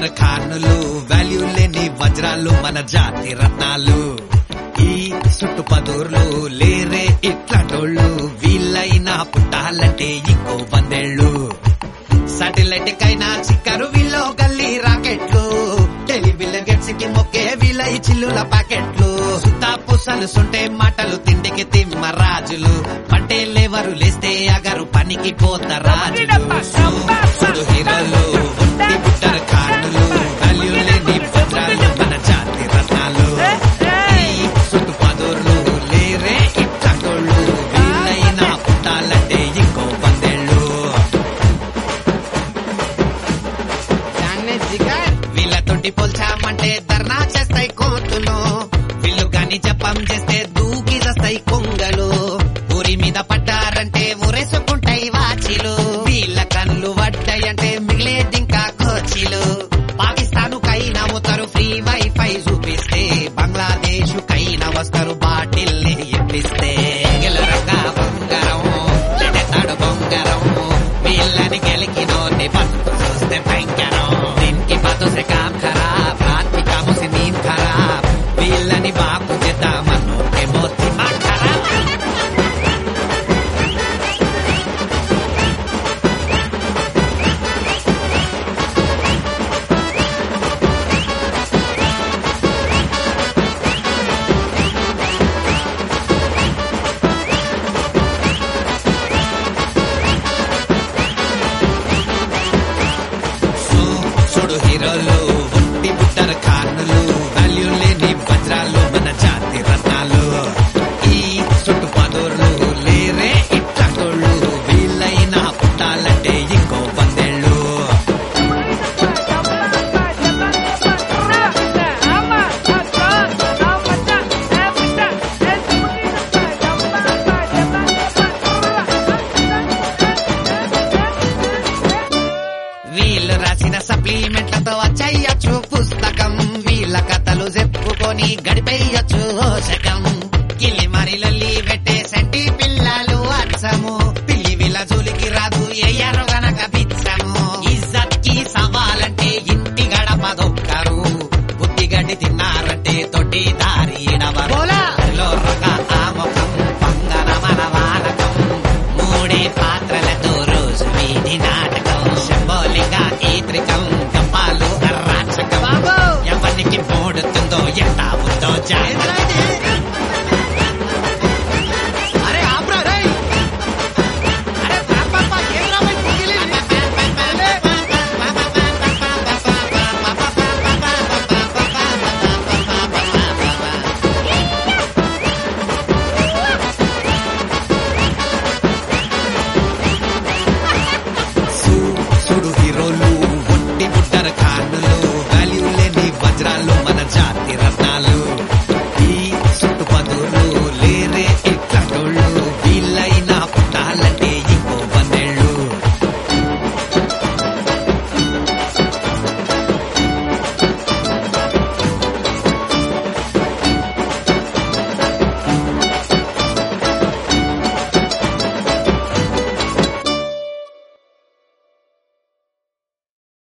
butter ఖానులు value లేని వజ్రాలు మన జాతి రత్నాలు ఈ చుట్టు పదూర్లు లేరే ఇట్లాంటోళ్ళు వీళ్ళైనా పుట్టాలంటే ఇంకో వందేళ్ళు సాటిలైట్ కైనా చిక్కరు వీళ్ళు గల్లీ రాకెట్లు టెలివిజన్ గెట్స్ కి మొక్కే వీళ్ళ ఈ చిల్లుల ప్యాకెట్లు సుతా పుసలు సుంటే మాటలు తిండికి తిమ్మ రాజులు పంటే లేవరు లేస్తే అగరు పనికి పోత రాజులు సుడు హీరోలు ఒట్టి బుట్టర్ ఖానులు వాల్యూ లేని పత్రాలు మన జాతి రత్నాలు ఈ సుట్టు పదూర్లు లేరే ఇట్లాంటోళ్ళు వీళ్ళైనా పుట్టాలంటే ఇంకో వందేళ్ళు जाने जिगर వీళ్ళతోటి పోల్చామంటే ధర్నా చేస్తాయి కోతులు వీళ్ళు గాని జపం చేస్తే దూకి చేస్తాయి కొంగలు ఊరి మీద పడ్డారంటే ఊరేసుకుంటాయి వాచిలు వీళ్ళ కళ్ళు పడ్డాయంటే మిగిలేది ఇంకా కోచిలు పాకిస్తాన్ కైనా పోతారు ఫ్రీ వైఫై చూపిస్తే బంగ్లాదేశ్ కైనా వస్తారు బాటిల్ ని ఇప్పిస్తే గెలరగా బంగారం లెడతాడు బొంగరం వీళ్ళని గెలికినోని బతుకు చూస్తే భయంకరం దీనికి బాతో సే కామ్ ఖరాబ్ రాత్రి కాము సే నీంద్ ఖరాబ్ వీళ్ళని బాపు చేద్దామను ఏమో దిమాగ్ ఖరాబ్ చూడు హీరోలు ఒట్టి బుట్టర్ ఖానులు వాల్యూ లేని వజ్రాలు మన జాతి రత్నాలు ఈ చుట్టు పదూర్లు లేరే ఇట్లాంటోళ్ళు వీళ్ళైనా పుట్టాలంటే ఇంకో వందేళ్ళు వీళ్ళు రాసిన సప్లిమెంట్లతో వచ్చేయచ్చు పుస్తకం వీళ్ళ కథలు చెప్పుకొని గడిపేయచ్చు శకం కిల్లి మరి లొల్లి పెట్టే సంటి పిల్లలు అచ్చము పిల్లి వీళ్ళ జోలికి రాదు ఎయ్యరు గనక పిచ్చము ఇజ్జత్ కి సవాలంటే ఇంటి గడప దొక్కరు బుద్ధి గడ్డి తిన్నారంటే తొట్టి దారి